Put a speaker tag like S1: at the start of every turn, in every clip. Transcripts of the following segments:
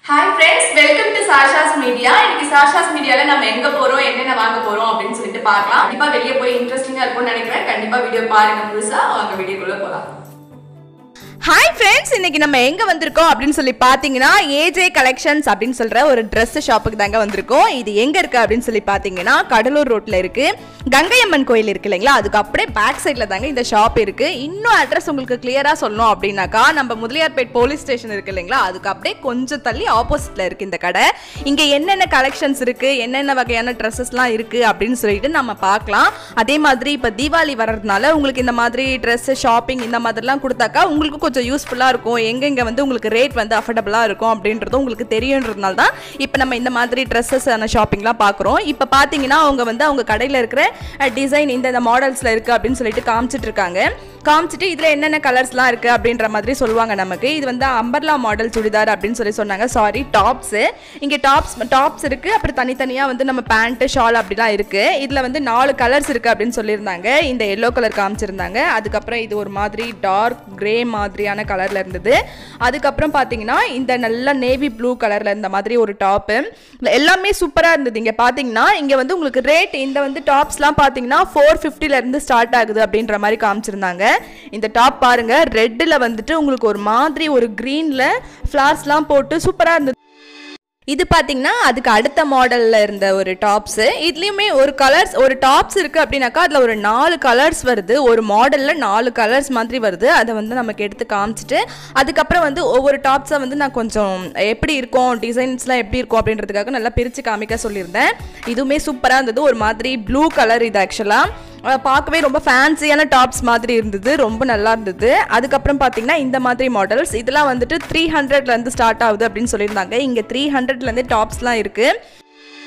S1: hi friends welcome to Sasha's media இன்னைக்கு Sasha's மீடியால நம்ம எங்க போறோம் என்னென்ன வாங்க போறோம் அப்படின்னு சொல்லிட்டு பார்க்கலாம் கண்டிப்பா வெளியே போய் இன்ட்ரெஸ்டிங்கா இருக்கும்னு நினைக்கிறேன் கண்டிப்பா வீடியோ பாருங்க முழுசா வாங்க வீடியோக்குள்ள போலாம்
S2: ஹாய் ஃப்ரெண்ட்ஸ் இன்னைக்கு நம்ம எங்க வந்திருக்கோம் அப்படின்னு சொல்லி பாத்தீங்கன்னா ஏஜே கலெக்ஷன்ஸ் அப்படின்னு சொல்ற ஒரு Dress ஷாப்புக்கு தாங்க வந்திருக்கோம் இது எங்க இருக்கு அப்படின்னு சொல்லி பாத்தீங்கன்னா கடலூர் ரோட்ல இருக்கு கங்கையம்மன் கோயில் இருக்கு இல்லைங்களா அதுக்கு அப்படியே பேக் சைட்ல தாங்க இந்த ஷாப் இருக்கு இன்னும் அட்ரஸ் உங்களுக்கு கிளியரா சொல்லணும் அப்படின்னாக்கா நம்ம முதலியார்பேட் போலீஸ் ஸ்டேஷன் இருக்கு இல்லைங்களா அதுக்கு அப்படியே கொஞ்சம் தள்ளி ஆப்போசிட்ல இருக்கு இந்த கடை இங்க என்னென்ன கலெக்ஷன்ஸ் இருக்கு என்னென்ன வகையான ட்ரெஸ்ஸஸ்லாம் இருக்கு அப்படின்னு சொல்லிட்டு நம்ம பார்க்கலாம் அதே மாதிரி இப்போ தீபாவளி வர்றதுனால உங்களுக்கு இந்த மாதிரி ட்ரெஸ் ஷாப்பிங் இந்த மாதிரிலாம் கொடுத்தாக்கா உங்களுக்கு கொஞ்சம் யூஸ்ஃபுல்லாக இருக்கும் எங்கெங்க வந்து உங்களுக்கு ரேட் வந்து அஃபர்டபுளாக இருக்கும் அப்படின்றதும் உங்களுக்கு தெரியுன்றதுனால தான் இப்போ நம்ம இந்த மாதிரி ட்ரெஸ்ஸஸ் ஷாப்பிங்லாம் பார்க்குறோம் இப்போ பார்த்தீங்கன்னா அவங்க வந்து அவங்க கடையில் இருக்கிற டிசைன் இந்த இந்த மாடல்ஸில் இருக்குது அப்படின்னு சொல்லிட்டு காமிச்சிட்டு இருக்காங்க காமிச்சிட்டு இதில் என்னென்ன கலர்ஸ்லாம் இருக்குது அப்படின்ற மாதிரி சொல்லுவாங்க நமக்கு இது வந்து அம்பர்லா மாடல் சுடிதார் அப்படின்னு சொல்லி சொன்னாங்க சாரி டாப்ஸு இங்கே டாப்ஸ் டாப்ஸ் இருக்குது அப்புறம் தனித்தனியாக வந்து நம்ம பேண்ட்டு ஷால் அப்படிலாம் இருக்குது இதில் வந்து நாலு கலர்ஸ் இருக்குது அப்படின்னு சொல்லியிருந்தாங்க இந்த எல்லோ கலர் காமிச்சிருந்தாங்க அதுக்கப்புறம் இது ஒரு மாதிரி டார்க் கிரே மாதிரியான கலரில் இருந்தது அதுக்கப்புறம் பார்த்தீங்கன்னா இந்த நல்ல நேவி ப்ளூ கலரில் இருந்த மாதிரி ஒரு டாப்பு எல்லாமே சூப்பராக இருந்தது இங்கே பார்த்தீங்கன்னா இங்கே வந்து உங்களுக்கு ரேட் இந்த வந்து டாப்ஸ்லாம் பார்த்தீங்கன்னா ஃபோர் இருந்து ஸ்டார்ட் ஆகுது அப்படின்ற மாதிரி காமிச்சிருந்தாங்க இந்த டாப் பாருங்க ரெட்டில் வந்துட்டு உங்களுக்கு ஒரு மாதிரி ஒரு க்ரீனில் ஃப்ளார்ஸ்லாம் போட்டு சூப்பராக இருந்தது இது பார்த்தீங்கன்னா அதுக்கு அடுத்த மாடலில் இருந்த ஒரு டாப்ஸு இதுலேயுமே ஒரு கலர்ஸ் ஒரு டாப்ஸ் இருக்குது அப்படின்னாக்கா அதில் ஒரு நாலு கலர்ஸ் வருது ஒரு மாடலில் நாலு கலர்ஸ் மாதிரி வருது அதை வந்து நமக்கு எடுத்து காமிச்சிட்டு அதுக்கப்புறம் வந்து ஒவ்வொரு டாப்ஸை வந்து நான் கொஞ்சம் எப்படி இருக்கும் டிசைன்ஸ்லாம் எப்படி இருக்கும் அப்படின்றதுக்காக நல்லா பிரித்து காமிக்க சொல்லியிருந்தேன் இதுவுமே சூப்பராக இருந்தது ஒரு மாதிரி ப்ளூ கலர் இது ஆக்சுவலாக அஹ் பார்க்கவே ரொம்ப ஃபேன்சியான டாப்ஸ் மாதிரி இருந்தது ரொம்ப நல்லா இருந்தது அதுக்கப்புறம் பார்த்தீங்கன்னா இந்த மாதிரி மாடல்ஸ் இதெல்லாம் வந்துட்டு த்ரீ ஹண்ட்ரட்லேருந்து ஸ்டார்ட் ஆகுது அப்படின்னு சொல்லியிருந்தாங்க இங்கே த்ரீ ஹண்ட்ரட்லேருந்து டாப்ஸ்லாம் இருக்குது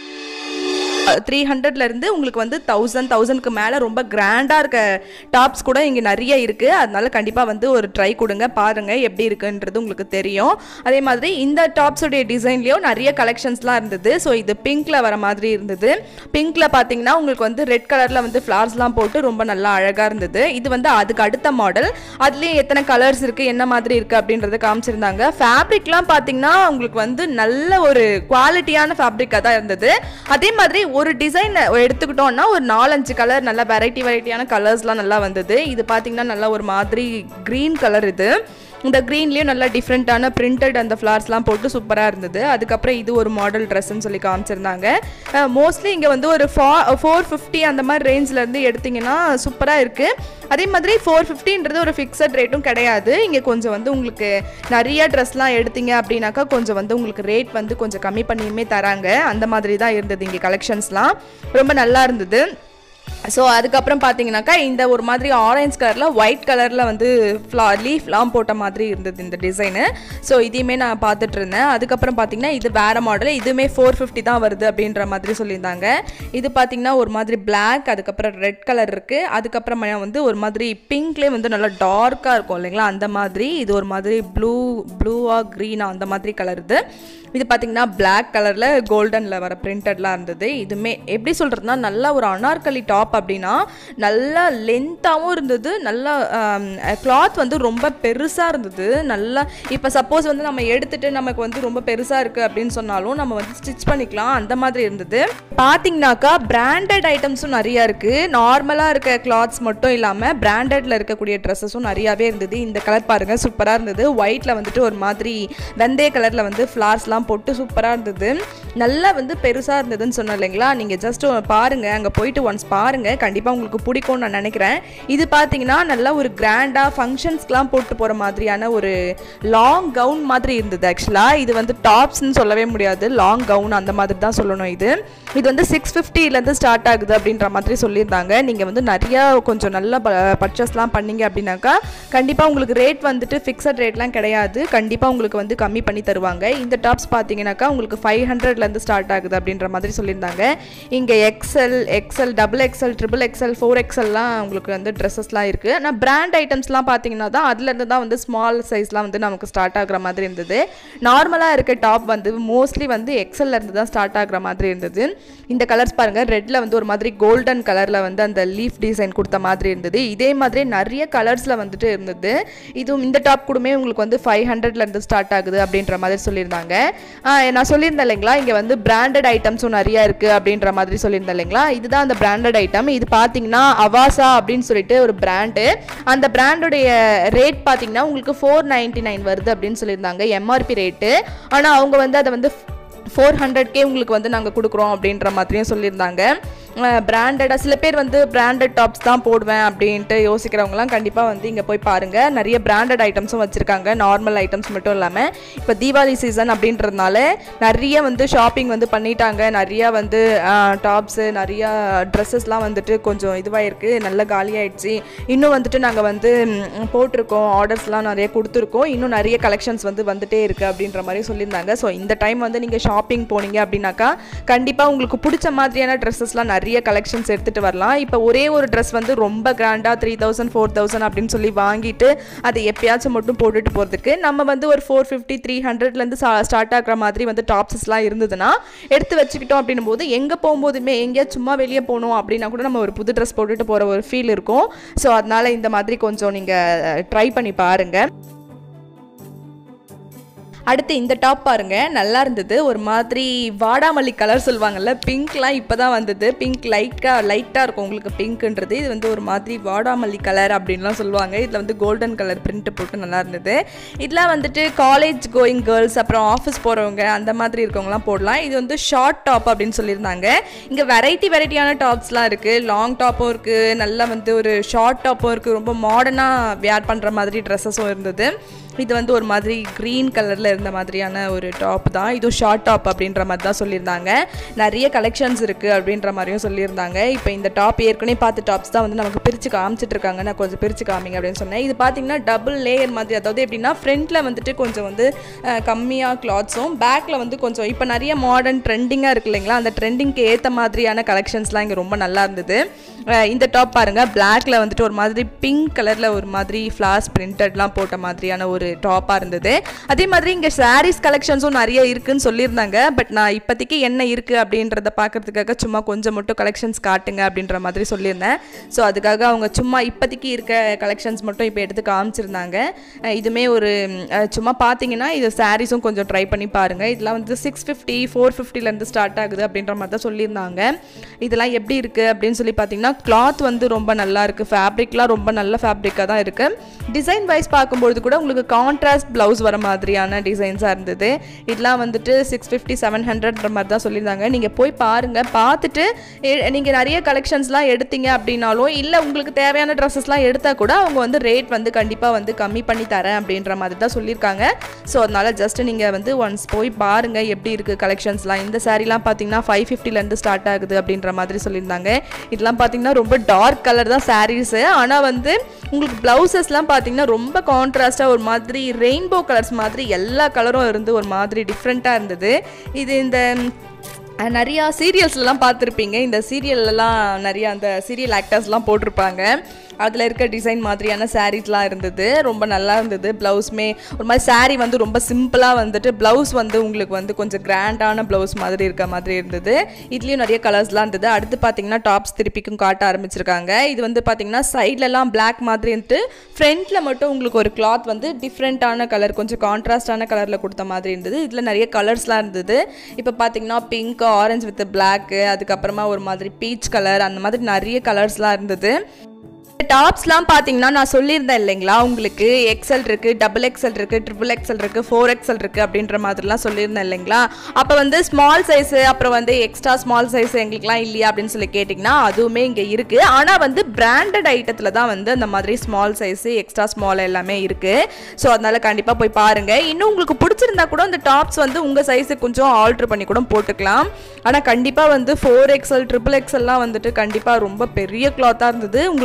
S2: த்ரீ ஹண்ட்ரட்லேருந்து உங்களுக்கு வந்து தௌசண்ட் தௌசண்ட்க்கு மேலே ரொம்ப கிராண்டாக இருக்க டாப்ஸ் கூட இங்கே நிறைய இருக்குது அதனால கண்டிப்பாக வந்து ஒரு ட்ரை கொடுங்க பாருங்கள் எப்படி இருக்குன்றது உங்களுக்கு தெரியும் அதே மாதிரி இந்த டாப்ஸுடைய டிசைன்லேயும் நிறைய கலெக்ஷன்ஸ்லாம் இருந்தது ஸோ இது பிங்க்கில் வர மாதிரி இருந்தது பிங்க்கில் பார்த்தீங்கன்னா உங்களுக்கு வந்து ரெட் கலரில் வந்து ஃப்ளார்ஸ்லாம் போட்டு ரொம்ப நல்லா அழகாக இருந்தது இது வந்து அதுக்கு அடுத்த மாடல் அதுலேயும் எத்தனை கலர்ஸ் இருக்குது என்ன மாதிரி இருக்குது அப்படின்றத காமிச்சிருந்தாங்க ஃபேப்ரிக்லாம் பார்த்தீங்கன்னா உங்களுக்கு வந்து நல்ல ஒரு குவாலிட்டியான ஃபேப்ரிக்காக தான் இருந்தது அதே மாதிரி ஒரு டிசைன் எடுத்துக்கிட்டோம்னா ஒரு நாலஞ்சு கலர் நல்லா வெரைட்டி வெரைட்டியான கலர்ஸ்லாம் நல்லா வந்தது இது பார்த்தீங்கன்னா நல்லா ஒரு மாதிரி க்ரீன் கலர் இது இந்த க்ரீன்லேயும் நல்லா டிஃப்ரெண்ட்டான பிரிண்டட் அந்த ஃப்ளார்ஸ்லாம் போட்டு சூப்பராக இருந்தது அதுக்கப்புறம் இது ஒரு மாடல் ட்ரெஸ்ன்னு சொல்லி காமிச்சிருந்தாங்க மோஸ்ட்லி இங்கே வந்து ஒரு ஃபா ஃபோர் ஃபிஃப்டி அந்த மாதிரி ரேஞ்சிலேருந்து எடுத்திங்கன்னா சூப்பராக இருக்குது அதே மாதிரி ஃபோர் ஃபிஃப்டின்றது ஒரு ஃபிக்ஸட் ரேட்டும் கிடையாது இங்கே கொஞ்சம் வந்து உங்களுக்கு நிறைய ட்ரெஸ்லாம் எடுத்தீங்க அப்படின்னாக்கா கொஞ்சம் வந்து உங்களுக்கு ரேட் வந்து கொஞ்சம் கம்மி பண்ணியுமே தராங்க அந்த மாதிரி தான் இருந்தது இங்கே கலெக்ஷன்ஸ்லாம் ரொம்ப நல்லா இருந்தது ஸோ அதுக்கப்புறம் பார்த்தீங்கன்னாக்கா இந்த ஒரு மாதிரி ஆரஞ்ச் கலரில் ஒயிட் கலரில் வந்து ஃப்ளா லீஃப்லாம் போட்ட மாதிரி இருந்தது இந்த டிசைனு ஸோ இதையுமே நான் பார்த்துட்டு இருந்தேன் அதுக்கப்புறம் பார்த்தீங்கன்னா இது வேறு மாடல் இதுவுமே ஃபோர் ஃபிஃப்டி தான் வருது அப்படின்ற மாதிரி சொல்லியிருந்தாங்க இது பார்த்தீங்கன்னா ஒரு மாதிரி பிளாக் அதுக்கப்புறம் ரெட் கலர் இருக்குது அதுக்கப்புறமா வந்து ஒரு மாதிரி பிங்க்லேயே வந்து நல்லா டார்க்காக இருக்கும் இல்லைங்களா அந்த மாதிரி இது ஒரு மாதிரி ப்ளூ ப்ளூவாக க்ரீனாக அந்த மாதிரி கலர் இது இது பார்த்தீங்கன்னா பிளாக் கலரில் கோல்டனில் வர பிரிண்டட்லாம் இருந்தது இதுவுமே எப்படி சொல்கிறதுனா நல்லா ஒரு அனார்கலி டாப் அப்படின்னா நல்லா லென்த்தாகவும் இருந்தது நல்லா கிளாத் வந்து ரொம்ப பெருசாக இருந்தது நல்லா இப்போ சப்போஸ் வந்து நம்ம எடுத்துட்டு நமக்கு வந்து ரொம்ப பெருசாக இருக்குது அப்படின்னு சொன்னாலும் நம்ம வந்து ஸ்டிச் பண்ணிக்கலாம் அந்த மாதிரி இருந்தது பார்த்தீங்கன்னாக்கா பிராண்டட் ஐட்டம்ஸும் நிறையா இருக்குது நார்மலாக இருக்க கிளாத்ஸ் மட்டும் இல்லாமல் பிராண்டடில் இருக்கக்கூடிய ட்ரெஸ்ஸஸும் நிறையாவே இருந்தது இந்த கலர் பாருங்கள் சூப்பராக இருந்தது ஒயிட்டில் வந்துட்டு ஒரு மாதிரி வெந்தய கலரில் வந்து ஃப்ளார்ஸ்லாம் போட்டு சூப்பராக இருந்தது நல்லா வந்து பெருசாக இருந்ததுன்னு சொன்னேன் இல்லைங்களா நீங்கள் ஜஸ்ட் பாருங்கள் அங்கே போயிட்டு ஒன்ஸ் பாருங்கள் கண்டிப்பாக உங்களுக்கு பிடிக்கும்னு நான் நினைக்கிறேன் இது பார்த்தீங்கன்னா நல்லா ஒரு கிராண்டாக ஃபங்க்ஷன்ஸ்க்கெலாம் போட்டு போகிற மாதிரியான ஒரு லாங் கவுன் மாதிரி இருந்தது ஆக்சுவலாக இது வந்து டாப்ஸ்னு சொல்லவே முடியாது லாங் கவுன் அந்த மாதிரி தான் சொல்லணும் இது இது வந்து சிக்ஸ் ஃபிஃப்டிலேருந்து ஸ்டார்ட் ஆகுது அப்படின்ற மாதிரி சொல்லியிருந்தாங்க நீங்கள் வந்து நிறையா கொஞ்சம் நல்ல பர்ச்சேஸ்லாம் பண்ணீங்க அப்படின்னாக்கா கண்டிப்பாக உங்களுக்கு ரேட் வந்துட்டு ஃபிக்ஸட் ரேட்லாம் கிடையாது கண்டிப்பாக உங்களுக்கு வந்து கம்மி பண்ணி தருவாங்க இந்த டாப்ஸ் பார்த்தீங்கன்னாக்கா உங்களுக்கு ஃபைவ் ஹண்ட்ரட்லேருந்து ஸ்டார்ட் ஆகுது அப்படின்ற மாதிரி சொல்லியிருந்தாங்க இங்கே XL XL double XL XL triple XL four எக்ஸ்எல்லாம் உங்களுக்கு வந்து ட்ரெஸ்ஸஸ்லாம் இருக்குது ஆனால் பிராண்ட் ஐட்டம்ஸ்லாம் பார்த்தீங்கன்னா தான் அதுலேருந்து தான் வந்து ஸ்மால் சைஸ்லாம் வந்து நமக்கு ஸ்டார்ட் ஆகுற மாதிரி இருந்தது நார்மலாக இருக்க டாப் வந்து மோஸ்ட்லி வந்து எக்ஸல்ல இருந்து தான் ஸ்டார்ட் ஆகுற மாதிரி இருந்தது இந்த கலர்ஸ் பாருங்கள் ரெட்டில் வந்து ஒரு மாதிரி கோல்டன் கலரில் வந்து அந்த லீஃப் டிசைன் கொடுத்த மாதிரி இருந்தது இதே மாதிரி நிறைய கலர்ஸில் வந்துட்டு இருந்தது இதுவும் இந்த டாப் கூடமே உங்களுக்கு வந்து ஃபைவ் ஹண்ட்ரட்லேருந்து ஸ்டார்ட் ஆகுது அப்படின்ற மாதிரி சொல்லியிருந்தாங்க ஆஹ் நான் சொல்லியிருந்தேன் இல்லைங்களா இங்கே வந்து பிராண்டட் ஐட்டம்ஸும் நிறைய இருக்குது அப்படின்ற மாதிரி சொல்லியிருந்தேன் இல்லைங்களா இதுதான் அந்த பிராண்டட் ஐட்டம் இது பார்த்தீங்கன்னா அவாசா அப்படின்னு சொல்லிட்டு ஒரு பிராண்டு அந்த பிராண்டுடைய ரேட் பார்த்தீங்கன்னா உங்களுக்கு ஃபோர் நைன்டி நைன் வருது அப்படின்னு சொல்லியிருந்தாங்க எம்ஆர்பி ரேட்டு ஆனால் அவங்க வந்து அதை வந்து ஃபோர் ஹண்ட்ரட்கே உங்களுக்கு வந்து நாங்கள் கொடுக்குறோம் அப்படின்ற மாதிரியும் சொல்லியிருந்தாங்க பிராண்டடாக சில பேர் வந்து பிராண்டட் டாப்ஸ் தான் போடுவேன் அப்படின்ட்டு யோசிக்கிறவங்களாம் கண்டிப்பாக வந்து இங்கே போய் பாருங்கள் நிறைய பிராண்டட் ஐட்டம்ஸும் வச்சுருக்காங்க நார்மல் ஐட்டம்ஸ் மட்டும் இல்லாமல் இப்போ தீபாவளி சீசன் அப்படின்றதுனால நிறைய வந்து ஷாப்பிங் வந்து பண்ணிட்டாங்க நிறைய வந்து டாப்ஸு நிறையா ட்ரெஸ்ஸஸ்லாம் வந்துட்டு கொஞ்சம் இதுவாகிருக்கு நல்ல காலியாயிடுச்சு இன்னும் வந்துட்டு நாங்கள் வந்து ம், போட்டிருக்கோம் ஆர்டர்ஸ்லாம் நிறைய கொடுத்துருக்கோம் இன்னும் நிறைய கலெக்ஷன்ஸ் வந்து வந்துட்டே இருக்குது அப்படின்ற மாதிரி சொல்லியிருந்தாங்க ஸோ இந்த டைம் வந்து நீங்கள் ஷாப்பிங் போனீங்க அப்படின்னாக்கா கண்டிப்பாக உங்களுக்கு பிடிச்ச மாதிரியான ட்ரெஸ்ஸஸ்லாம் நிறைய கலெக்ஷன்ஸ் எடுத்துகிட்டு வரலாம் இப்போ ஒரே ஒரு ட்ரெஸ் வந்து ரொம்ப கிராண்டாக த்ரீ தௌசண்ட் ஃபோர் தௌசண்ட் அப்படின்னு சொல்லி வாங்கிட்டு அதை எப்பயாச்சும் மட்டும் போட்டுட்டு போகிறதுக்கு நம்ம வந்து ஒரு ஃபோர் ஃபிஃப்டி த்ரீ ஹண்ட்ரட்லேருந்து ஸ்டார்ட் ஆகுற மாதிரி வந்து டாப்ஸஸ்லாம் இருந்ததுன்னா எடுத்து வச்சுக்கிட்டோம் அப்படின்னும் போது எங்கே போகும்போதுமே எங்கேயா சும்மா வெளியே போகணும் அப்படின்னா கூட நம்ம ஒரு புது ட்ரெஸ் போட்டுட்டு போகிற ஒரு ஃபீல் இருக்கும் ஸோ அதனால் இந்த மாதிரி கொஞ்சம் நீங்கள் ட்ரை பண்ணி பாருங்கள் அடுத்து இந்த டாப் பாருங்க நல்லா இருந்தது ஒரு மாதிரி வாடாமல்லி கலர் சொல்லுவாங்கல்ல பிங்க்லாம் இப்போ தான் வந்தது பிங்க் லைட்டாக லைட்டாக இருக்கும் உங்களுக்கு பிங்க்ன்றது இது வந்து ஒரு மாதிரி வாடாமல்லி கலர் அப்படின்லாம் சொல்லுவாங்க இதில் வந்து கோல்டன் கலர் பிரிண்ட் போட்டு நல்லா இருந்தது இதெல்லாம் வந்துட்டு காலேஜ் கோயிங் கேர்ள்ஸ் அப்புறம் ஆஃபீஸ் போகிறவங்க அந்த மாதிரி இருக்கவங்கலாம் போடலாம் இது வந்து ஷார்ட் டாப் அப்படின்னு சொல்லியிருந்தாங்க இங்கே வெரைட்டி வெரைட்டியான டாப்ஸ்லாம் இருக்குது லாங் டாப்பும் இருக்குது நல்லா வந்து ஒரு ஷார்ட் டாப்பும் இருக்குது ரொம்ப மாடர்னாக வேர் பண்ணுற மாதிரி ட்ரெஸ்ஸஸும் இருந்தது இது வந்து ஒரு மாதிரி க்ரீன் கலரில் இருந்த மாதிரியான ஒரு டாப் தான் இதுவும் ஷார்ட் டாப் அப்படின்ற மாதிரி தான் சொல்லியிருந்தாங்க நிறைய கலெக்ஷன்ஸ் இருக்குது அப்படின்ற மாதிரியும் சொல்லியிருந்தாங்க இப்போ இந்த டாப் ஏற்கனவே பார்த்த டாப்ஸ் தான் வந்து நமக்கு பிரித்து காமிச்சிட்டு இருக்காங்க நான் கொஞ்சம் பிரித்து காமிங்க அப்படின்னு சொன்னேன் இது பார்த்தீங்கன்னா டபுள் லேயர் மாதிரி அதாவது எப்படின்னா ஃப்ரண்ட்டில் வந்துட்டு கொஞ்சம் வந்து அஹ், கம்மியாக கிளாத்ஸும் பேக்கில் வந்து கொஞ்சம் இப்போ நிறைய மாடர்ன் ட்ரெண்டிங்காக இருக்கு இல்லைங்களா அந்த ட்ரெண்டிங்க்கு ஏற்ற மாதிரியான கலெக்ஷன்ஸ்லாம் இங்கே ரொம்ப நல்லா இருந்தது அஹ், இந்த டாப் பாருங்கள் பிளாக்ல வந்துட்டு ஒரு மாதிரி பிங்க் கலரில் ஒரு மாதிரி ஃப்ளார்ஸ் பிரிண்டட்லாம் போட்ட மாதிரியான ஒரு டாப்பாக இருந்தது அதே மாதிரி இங்கே சாரீஸ் கலெக்ஷன்ஸும் நிறைய இருக்குன்னு சொல்லியிருந்தாங்க பட் நான் இப்போதைக்கு என்ன இருக்குது அப்படின்றத பார்க்கறதுக்காக சும்மா கொஞ்சம் மட்டும் கலெக்ஷன்ஸ் காட்டுங்க அப்படின்ற மாதிரி சொல்லியிருந்தேன் ஸோ அதுக்காக அவங்க சும்மா இப்போதைக்கு இருக்க கலெக்ஷன்ஸ் மட்டும் இப்போ எடுத்து காமிச்சிருந்தாங்க அஹ் இதுமே ஒரு ம், அஹ் சும்மா பார்த்தீங்கன்னா இது சாரீஸும் கொஞ்சம் ட்ரை பண்ணி பாருங்கள் இதெல்லாம் வந்து சிக்ஸ் ஃபிஃப்டி ஃபோர் ஃபிஃப்டிலேருந்து ஸ்டார்ட் ஆகுது அப்படின்ற மாதிரி தான் சொல்லியிருந்தாங்க இதெல்லாம் எப்படி இருக்குது அப்படின்னு சொல்லி பார்த்தீங்கன்னா கிளாத் வந்து ரொம்ப நல்லா இருக்குது ஃபேப்ரிக்லாம் ரொம்ப நல்ல ஃபேப்ரிக்காக தான் இருக்குது டிசைன் வைஸ் பார்க்கும்பொழுது கூட உங்களுக்கு கான்ட்ராஸ்ட் ப்ளவுஸ் வர மாதிரியான டிசைன்ஸாக இருந்தது இதெல்லாம் வந்துட்டு சிக்ஸ் ஃபிஃப்டி செவன் ஹண்ட்ரட்ன்ற மாதிரி தான் சொல்லியிருந்தாங்க நீங்கள் போய் பாருங்கள் பார்த்துட்டு நீங்கள் நிறைய கலெக்ஷன்ஸ்லாம் எடுத்தீங்க அப்படின்னாலும் இல்லை உங்களுக்கு தேவையான ட்ரெஸ்ஸஸ்லாம் எடுத்தால் கூட அவங்க வந்து ரேட் வந்து கண்டிப்பாக வந்து கம்மி பண்ணி தரேன் அப்படின்ற மாதிரி தான் சொல்லியிருக்காங்க ஸோ அதனால் ஜஸ்ட் நீங்கள் வந்து ஒன்ஸ் போய் பாருங்கள் எப்படி இருக்குது கலெக்ஷன்ஸ்லாம் இந்த சாரீலாம் பார்த்தீங்கன்னா ஃபைவ் ஃபிஃப்டிலேருந்து ஸ்டார்ட் ஆகுது அப்படின்ற மாதிரி சொல்லியிருந்தாங்க இதெல்லாம் பார்த்தீங்கன்னா ரொம்ப டார்க் கலர் தான் சாரீஸு ஆனால் வந்து உங்களுக்கு ப்ளவுசஸ்லாம் பார்த்தீங்கன்னா ரொம்ப கான்ட்ராஸ்ட்டாக ஒரு மாதிரி ரெயின்போ கலர்ஸ் மாதிரி எல்லா கலரும் இருந்து ஒரு மாதிரி டிஃப்ரெண்ட்டாக இருந்தது இது இந்த அஹ், நிறையா சீரியல்ஸ்லாம் பார்த்துருப்பீங்க இந்த சீரியல்லலாம் நிறையா அந்த சீரியல் ஆக்டர்ஸ்லாம் போட்டிருப்பாங்க அதில் இருக்க டிசைன் மாதிரியான சாரீஸ்லாம் இருந்தது ரொம்ப நல்லா இருந்தது ப்ளவுஸுமே ஒரு மாதிரி saree வந்து ரொம்ப சிம்பிளாக வந்துட்டு ப்ளவுஸ் வந்து உங்களுக்கு வந்து கொஞ்சம் கிராண்டான ப்ளவுஸ் மாதிரி இருக்க மாதிரி இருந்தது இதுலேயும் நிறைய கலர்ஸ்லாம் இருந்தது அடுத்து பார்த்தீங்கன்னா டாப்ஸ் திருப்பிக்கும் காட்ட ஆரம்பிச்சிருக்காங்க இது வந்து பார்த்தீங்கன்னா சைட்லலாம் Black மாதிரி இருந்துட்டு ஃப்ரண்ட்டில் மட்டும் உங்களுக்கு ஒரு கிளாத் வந்து டிஃப்ரெண்ட்டான கலர் கொஞ்சம் கான்ட்ராஸ்டான கலரில் கொடுத்த மாதிரி இருந்தது இதில் நிறைய கலர்ஸ்லாம் இருந்தது இப்போ பார்த்தீங்கன்னா பிங்க் ஆரஞ்சு வித் பிளாக்கு அதுக்கப்புறமா ஒரு மாதிரி பீச் கலர் அந்த மாதிரி நிறைய கலர்ஸ்லாம் இருந்தது டாப்ஸ்லாம் பார்த்தீங்கன்னா நான் சொல்லியிருந்தேன் இல்லைங்களா உங்களுக்கு எக்ஸல் இருக்குது டபுள் எக்ஸல் இருக்குது ட்ரிபிள் எக்ஸல் இருக்குது ஃபோர் எக்ஸல் இருக்குது அப்படின்ற மாதிரிலாம் சொல்லியிருந்தேன் இல்லைங்களா அப்போ வந்து ஸ்மால் சைஸு அப்புறம் வந்து எக்ஸ்ட்ரா ஸ்மால் சைஸ் எங்களுக்குலாம் இல்லையா அப்படின்னு சொல்லி கேட்டிங்கன்னா அதுவுமே இங்கே இருக்குது ஆனால் வந்து பிராண்டட் ஐட்டத்தில் தான் வந்து அந்த மாதிரி ஸ்மால் சைஸு எக்ஸ்ட்ரா ஸ்மால் எல்லாமே இருக்குது ஸோ அதனால் கண்டிப்பாக போய் பாருங்கள் இன்னும் உங்களுக்கு பிடிச்சிருந்தா கூட அந்த டாப்ஸ் வந்து உங்கள் சைஸுக்கு கொஞ்சம் ஆல்ட்ரு பண்ணி கூட போட்டுக்கலாம் ஆனால் கண்டிப்பாக வந்து ஃபோர் எக்ஸல் ட்ரிபிள் எக்ஸல்லாம் வந்துட்டு கண்டிப்பாக ரொம்ப பெரிய கிளாத்தாக இருந்தது உங்களுக்குலாம் வந்து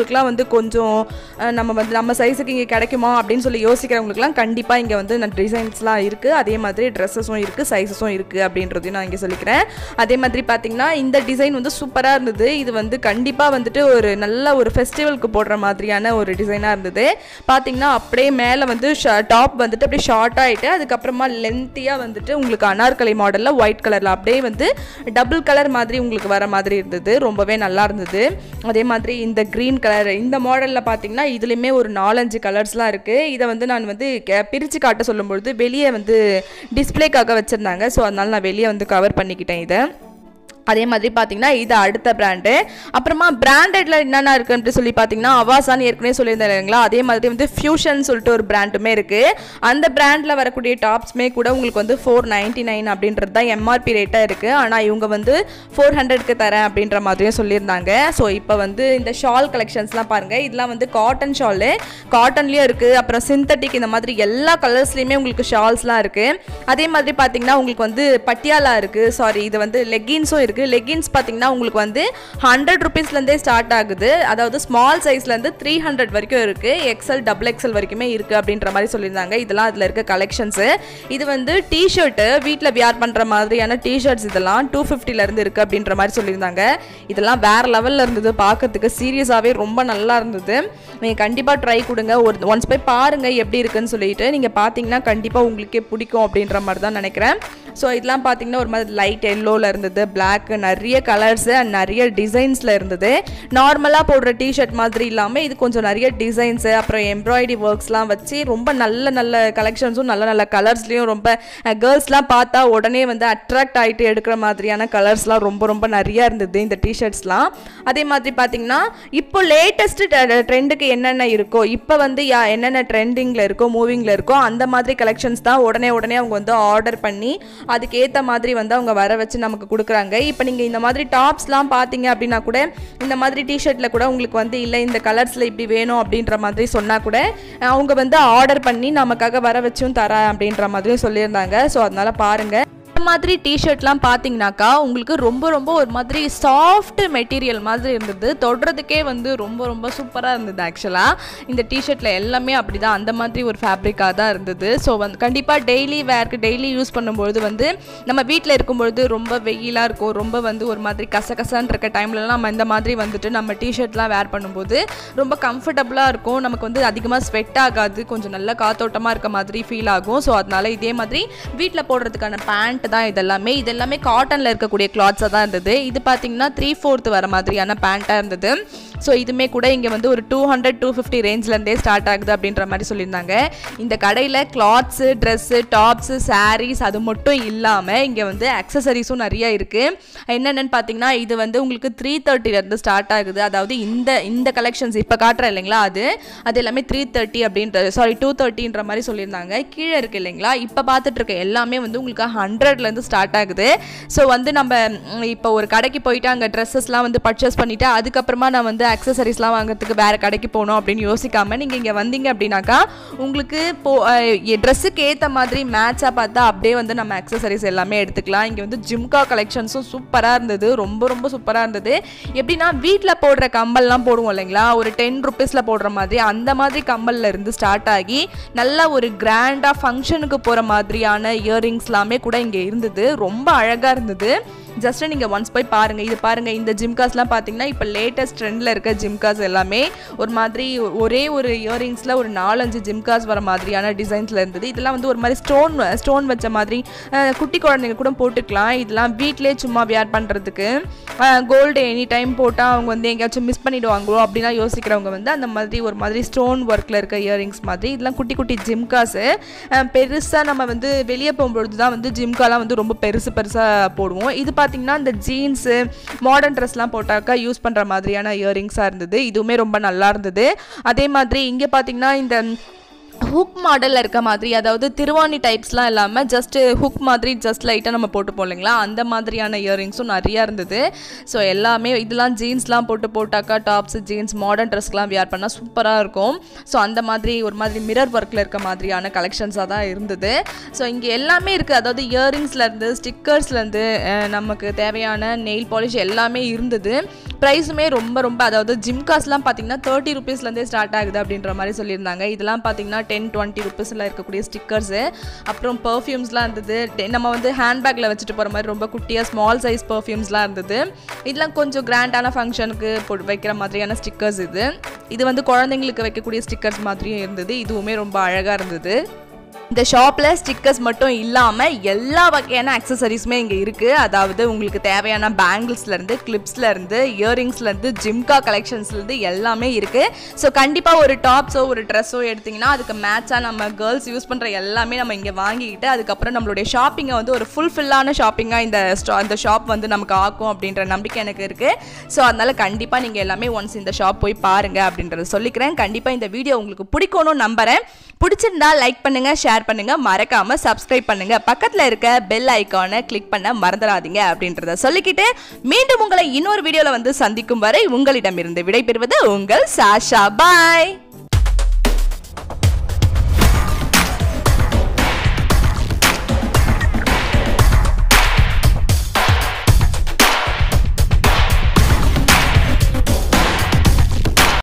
S2: வந்து கொஞ்சம் அஹ், நம்ம வந்து நம்ம சைஸுக்கு இங்கே கிடைக்குமா அப்படின்னு சொல்லி யோசிக்கிறவங்களுக்குலாம் கண்டிப்பாக இங்கே வந்து டிசைன்ஸ்லாம் இருக்குது அதே மாதிரி ட்ரெஸ்ஸஸும் இருக்குது சைஸஸும் இருக்குது அப்படின்றதையும் நான் இங்கே சொல்லிக்கிறேன் அதே மாதிரி பார்த்தீங்கன்னா இந்த டிசைன் வந்து சூப்பராக இருந்தது இது வந்து கண்டிப்பாக வந்துட்டு ஒரு நல்ல ஒரு ஃபெஸ்டிவலுக்கு போடுற மாதிரியான ஒரு டிசைனாக இருந்தது பார்த்தீங்கன்னா அப்படியே மேலே வந்து டாப் வந்துட்டு அப்படியே ஷார்ட் ஆகிட்டு அதுக்கப்புறமா லென்த்தியாக வந்துட்டு உங்களுக்கு அனார்கலி மாடலில் ஒயிட் கலரில் அப்படியே வந்து டபுள் கலர் மாதிரி உங்களுக்கு வர மாதிரி இருந்தது ரொம்பவே நல்லா இருந்தது அதே மாதிரி இந்த க்ரீன் கலர் இந்த மாடலில் பார்த்தீங்கன்னா இதுலேயுமே ஒரு நாலஞ்சு கலர்ஸ்லாம் இருக்குது இதை வந்து நான் வந்து கே- பிரித்து காட்ட சொல்லும்பொழுது வெளியே வந்து டிஸ்ப்ளேக்காக வச்சுருந்தாங்க ஸோ அதனால நான் வெளியே வந்து கவர் பண்ணிக்கிட்டேன் இதை அதே மாதிரி பார்த்தீங்கன்னா இது அடுத்த பிராண்டு அப்புறமா பிராண்டட்ல என்னென்ன இருக்குன்னு சொல்லி பார்த்தீங்கன்னா அவாசான்னு ஏற்கனவே சொல்லியிருந்தேன் இல்லைங்களா அதே மாதிரி வந்து ஃபியூஷன் சொல்லிட்டு ஒரு பிராண்டுமே இருக்குது அந்த பிராண்டில் வரக்கூடிய டாப்ஸ்மே கூட உங்களுக்கு வந்து ஃபோர் நைன்ட்டி நைன் அப்படின்றது தான் எம்ஆர்பி ரேட்டாக இருக்குது ஆனால் இவங்க வந்து ஃபோர் ஹண்ட்ரட்க்கு தரேன் அப்படின்ற மாதிரியும் சொல்லியிருந்தாங்க ஸோ இப்போ வந்து இந்த ஷால் கலெக்ஷன்ஸ்லாம் பாருங்கள் இதெல்லாம் வந்து காட்டன் ஷாலு காட்டன்லேயும் இருக்குது அப்புறம் சிந்தட்டிக் இந்த மாதிரி எல்லா கலர்ஸ்லேயுமே உங்களுக்கு ஷால்ஸ்லாம் இருக்குது அதே மாதிரி பார்த்தீங்கன்னா உங்களுக்கு வந்து பட்டியாலா இருக்குது சாரி இது வந்து லெகின்ஸும் இருக்குது லெகின்ஸ் பார்த்தீங்கன்னா உங்களுக்கு வந்து ஹண்ட்ரட் ருபீஸ்லேருந்தே ஸ்டார்ட் ஆகுது அதாவது ஸ்மால் சைஸ்லேருந்து த்ரீ ஹண்ட்ரட் வரைக்கும் இருக்குது எக்ஸல் டபுள் எக்ஸல் வரைக்குமே இருக்குது அப்படின்ற மாதிரி சொல்லியிருந்தாங்க இதெல்லாம் அதில் இருக்க கலெக்ஷன்ஸு இது வந்து டிஷர்ட்டு வீட்டில் வியர் பண்ணுற மாதிரியான டிஷர்ட்ஸ் இதெல்லாம் டூ இருந்து இருக்குது அப்படின்ற மாதிரி சொல்லியிருந்தாங்க இதெல்லாம் வேற லெவலில் இருந்தது பார்க்கறதுக்கு சீரியஸாகவே ரொம்ப நல்லா இருந்தது நீங்கள் கண்டிப்பாக ட்ரை கொடுங்க ஒரு ஒன்ஸ் போய் பாருங்கள் எப்படி இருக்குன்னு சொல்லிட்டு நீங்கள் பார்த்தீங்கன்னா கண்டிப்பாக உங்களுக்கே பிடிக்கும் அப்படின்ற மாதிரி தான் நினைக்கிறேன் ஸோ இதெல்லாம் பார்த்தீங்கன்னா ஒரு மாதிரி லைட் எல்லோவில் இருந்தது Black நிறைய கலர்ஸு அண்ட் நிறைய டிசைன்ஸில் இருந்தது நார்மலாக போடுற டிஷர்ட் மாதிரி இல்லாமல் இது கொஞ்சம் நிறைய டிசைன்ஸு அப்புறம் எம்ப்ராய்டரி ஒர்க்ஸ்லாம் வச்சு ரொம்ப நல்ல நல்ல கலெக்ஷன்ஸும் நல்ல நல்ல கலர்ஸ்லேயும் ரொம்ப கேர்ள்ஸ்லாம் பார்த்தா உடனே வந்து அட்ராக்ட் ஆகிட்டு எடுக்கிற மாதிரியான கலர்ஸ்லாம் ரொம்ப ரொம்ப நிறைய இருந்தது இந்த டிஷர்ட்ஸ்லாம் அதே மாதிரி பார்த்தீங்கன்னா இப்போ லேட்டஸ்ட் ட்ரெண்டுக்கு என்னென்ன இருக்கோ இப்போ வந்து யா என்னென்ன ட்ரெண்டிங்கில் இருக்கோ மூவிங்கில் இருக்கோ அந்த மாதிரி கலெக்ஷன்ஸ் தான் உடனே உடனே அவங்க வந்து ஆர்டர் பண்ணி அதுக்கேற்ற மாதிரி வந்து அவங்க வர வச்சு நமக்கு கொடுக்குறாங்க இப்போ நீங்கள் இந்த மாதிரி டாப்ஸ்லாம் பார்த்தீங்க அப்படின்னா கூட இந்த மாதிரி டிஷர்ட்டில் கூட உங்களுக்கு வந்து இல்லை இந்த கலர்ஸில் இப்படி வேணும் அப்படின்ற மாதிரி சொன்னால் கூட அவங்க வந்து ஆர்டர் பண்ணி நமக்காக வர வச்சும் தரேன் அப்படின்ற மாதிரியும் சொல்லியிருந்தாங்க ஸோ அதனால் பாருங்கள் இந்த மாதிரி டிஷர்ட்லாம் பார்த்தீங்கன்னாக்கா உங்களுக்கு ரொம்ப ரொம்ப ஒரு மாதிரி சாஃப்ட் மெட்டீரியல் மாதிரி இருந்தது தொடுறதுக்கே வந்து ரொம்ப ரொம்ப சூப்பராக இருந்தது ஆக்சுவலாக இந்த டிஷர்ட்டில் எல்லாமே அப்படி தான் அந்த மாதிரி ஒரு ஃபேப்ரிக்காக தான் இருந்தது ஸோ வந்து கண்டிப்பாக டெய்லி வேர்க்கு டெய்லி யூஸ் பண்ணும்பொழுது வந்து நம்ம வீட்டில் இருக்கும்பொழுது ரொம்ப வெயிலாக இருக்கும் ரொம்ப வந்து ஒரு மாதிரி கசகசன்னு இருக்க டைம்லலாம் நம்ம இந்த மாதிரி வந்துட்டு நம்ம டிஷர்ட்லாம் வேர் பண்ணும்போது ரொம்ப கம்ஃபர்டபுளாக இருக்கும் நமக்கு வந்து அதிகமாக ஸ்வெட் ஆகாது கொஞ்சம் நல்ல காத்தோட்டமாக இருக்க மாதிரி ஃபீல் ஆகும் ஸோ அதனால இதே மாதிரி வீட்டில் போடுறதுக்கான பேண்ட் தான் இதெல்லாமே இது எல்லாமே காட்டனில் இருக்கக்கூடிய கிளாத்ஸாக தான் இருந்தது இது பார்த்தீங்கன்னா த்ரீ ஃபோர்த் வர மாதிரியான பேண்ட்டாக இருந்தது ஸோ இதுமே கூட இங்கே வந்து ஒரு டூ ஹண்ட்ரட் டூ ஃபிஃப்டி ரேஞ்ச்லேருந்தே ஸ்டார்ட் ஆகுது அப்படின்ற மாதிரி சொல்லியிருந்தாங்க இந்த கடையில் கிளாத்ஸு ட்ரெஸ்ஸு டாப்ஸு சாரீஸ் அது மட்டும் இல்லாமல் இங்கே வந்து அக்சசரிஸும் நிறைய இருக்குது என்னென்னு பார்த்தீங்கன்னா இது வந்து உங்களுக்கு த்ரீ தேர்ட்டிலேருந்து ஸ்டார்ட் ஆகுது அதாவது இந்த இந்த கலெக்ஷன்ஸ் இப்போ காட்டுறேன் இல்லைங்களா அது அது எல்லாமே த்ரீ தேர்ட்டி அப்படின்ற சாரி டூ தேர்ட்டின்ற மாதிரி சொல்லியிருந்தாங்க கீழே இருக்கு இல்லைங்களா இப்போ பார்த்துட்டு இருக்க எல்லாமே வந்து உங்களுக்கு ஹண்ட்ரட்லேருந்து ஸ்டார்ட் ஆகுது ஸோ வந்து நம்ம ம், இப்போ ஒரு கடைக்கு போயிட்டு அங்கே ட்ரெஸ்ஸஸ்லாம் வந்து பர்ச்சேஸ் பண்ணிவிட்டு அதுக்கப்புறமா நான் வந்து அக்சசரிஸ்லாம் வாங்குறதுக்கு வேறு கடைக்கு போகணும் அப்படின்னு யோசிக்காமல் நீங்கள் இங்கே வந்தீங்க அப்படின்னாக்கா உங்களுக்கு போ ட்ரெஸ்ஸுக்கு ஏற்ற மாதிரி மேட்சாக பார்த்தா அப்படியே வந்து நம்ம அக்சசரிஸ் எல்லாமே எடுத்துக்கலாம் இங்கே வந்து ஜிம்கா கலெக்ஷன்ஸும் சூப்பராக இருந்தது ரொம்ப ரொம்ப சூப்பராக இருந்தது எப்படின்னா வீட்டில் போடுற கம்பல்லாம் போடுவோம் இல்லைங்களா ஒரு டென் ருபீஸில் போடுற மாதிரி அந்த மாதிரி கம்பல்ல இருந்து ஸ்டார்ட் ஆகி நல்ல ஒரு கிராண்டாக ஃபங்க்ஷனுக்கு போகிற மாதிரியான இயரிங்ஸ் எல்லாமே கூட இங்கே இருந்தது ரொம்ப அழகாக இருந்தது ஜஸ்ட் நீங்கள் ஒன்ஸ் போய் பாருங்கள் இது பாருங்கள் இந்த ஜிம்காஸ்லாம் பார்த்தீங்கன்னா இப்போ லேட்டஸ்ட் ட்ரெண்டில் இருக்க ஜிம்காஸ் எல்லாமே ஒரு மாதிரி ஒரே ஒரு இயரிங்ஸில் ஒரு நாலஞ்சு ஜிம்காஸ் வர மாதிரியான டிசைன்ஸில் இருந்தது இதெல்லாம் வந்து ஒரு மாதிரி ஸ்டோன் ஸ்டோன் வச்ச மாதிரி அஹ், குட்டி குழந்தைங்க கூட போட்டுக்கலாம் இதெல்லாம் வீட்டிலே சும்மா வியர் பண்ணுறதுக்கு கோல்டு எனி டைம் போட்டால் அவங்க வந்து எங்கேயாச்சும் மிஸ் பண்ணிடுவாங்களோ அப்படிலாம் யோசிக்கிறவங்க வந்து அந்த மாதிரி ஒரு மாதிரி ஸ்டோன் ஒர்க்கில் இருக்க இயரிங்ஸ் மாதிரி இதெல்லாம் குட்டி குட்டி ஜிம்காஸு பெருசாக நம்ம வந்து வெளியே போகும்பொழுது தான் வந்து ஜிம்காலாம் வந்து ரொம்ப பெருசு பெருசாக போடுவோம் இது பார்த்தீங்கன்னா இந்த ஜீன்ஸு மாடர்ன் ட்ரெஸ்லாம் போட்டாக்கா யூஸ் பண்ணுற மாதிரியான இயரிங்ஸாக இருந்தது இதுவுமே ரொம்ப நல்லா இருந்தது அதே மாதிரி இங்கே பார்த்தீங்கன்னா இந்த ஹுக் மாடலில் இருக்க மாதிரி அதாவது திருவாணி டைப்ஸ்லாம் இல்லாமல் ஜஸ்ட் ஹுக் மாதிரி ஜஸ்ட் லைட்டாக நம்ம போட்டு போகலைங்களா அந்த மாதிரியான இயரிங்ஸும் நிறையா இருந்தது ஸோ எல்லாமே இதெல்லாம் ஜீன்ஸ்லாம் போட்டு போட்டாக்கா டாப்ஸ் ஜீன்ஸ் மாடர்ன் ட்ரெஸ்க்கெலாம் வியர் பண்ணால் சூப்பராக இருக்கும் ஸோ அந்த மாதிரி ஒரு மாதிரி மிரர் ஒர்க்கில் இருக்க மாதிரியான கலெக்ஷன்ஸாக தான் இருந்தது ஸோ இங்கே எல்லாமே இருக்குது அதாவது இயரிங்ஸ்லேருந்து ஸ்டிக்கர்ஸ்லேருந்து நமக்கு தேவையான நெயில் பாலிஷ் எல்லாமே இருந்தது ப்ரைஸுமே ரொம்ப ரொம்ப அதாவது ஜிம் காஸ்லாம் பார்த்தீங்கன்னா தேர்ட்டி ருபீஸ்லேருந்தே ஸ்டார்ட் ஆகுது அப்படின்ற மாதிரி சொல்லியிருந்தாங்க இதெல்லாம் பார்த்தீங்கன்னா டென் டுவெண்ட்டி ருபீஸில் இருக்கக்கூடிய ஸ்டிக்கர்ஸு அப்புறம் பர்ஃப்யூம்ஸ்லாம் இருந்தது டெ- நம்ம வந்து ஹேண்ட்பேக்கில் வச்சுட்டு போகிற மாதிரி ரொம்ப குட்டியாக ஸ்மால் சைஸ் பர்ஃப்யூம்ஸ்லாம் இருந்தது இதெல்லாம் கொஞ்சம் கிராண்டான ஃபங்க்ஷனுக்கு போட்டு வைக்கிற மாதிரியான ஸ்டிக்கர்ஸ் இது இது வந்து குழந்தைங்களுக்கு வைக்கக்கூடிய ஸ்டிக்கர்ஸ் மாதிரியும் இருந்தது இதுவுமே ரொம்ப அழகாக இருந்தது இந்த ஷாப்பில் ஸ்டிக்கர்ஸ் மட்டும் இல்லாமல் எல்லா வகையான அக்சசரிஸுமே இங்கே இருக்குது அதாவது உங்களுக்கு தேவையான பேங்கிள்ஸ்லேருந்து கிளிப்ஸ்லேருந்து இயரிங்ஸ்லேருந்து ஜிம்கா கலெக்ஷன்ஸ்லேருந்து எல்லாமே இருக்குது ஸோ கண்டிப்பாக ஒரு டாப்ஸோ ஒரு ட்ரெஸ்ஸோ எடுத்திங்கன்னா அதுக்கு மேட்சாக நம்ம கேர்ள்ஸ் யூஸ் பண்ணுற எல்லாமே நம்ம இங்கே வாங்கிக்கிட்டு அதுக்கப்புறம் நம்மளுடைய ஷாப்பிங்கை வந்து ஒரு ஃபுல்ஃபில்லான ஷாப்பிங்காக இந்த ஸ்டா இந்த ஷாப் வந்து நமக்கு ஆக்கும் அப்படின்ற நம்பிக்கை எனக்கு இருக்குது ஸோ அதனால் கண்டிப்பாக நீங்கள் எல்லாமே ஒன்ஸ் இந்த ஷாப் போய் பாருங்கள் அப்படின்றத சொல்லிக்கிறேன் கண்டிப்பாக இந்த வீடியோ உங்களுக்கு பிடிக்கணும்னு நம்புகிறேன் பிடிச்சிருந்தா லைக் பண்ணுங்க ஷேர் பண்ணுங்க மறக்காம சப்ஸ்கிரைப் பண்ணுங்க பக்கத்துல இருக்க பெல் ஐகானை கிளிக் பண்ண மறந்துடாதீங்க அப்படின்றத சொல்லிக்கிட்டு மீண்டும் உங்களை இன்னொரு வீடியோல வந்து சந்திக்கும் வரை உங்களிடமிருந்து விடைபெறுவது உங்கள் சாஷா பாய்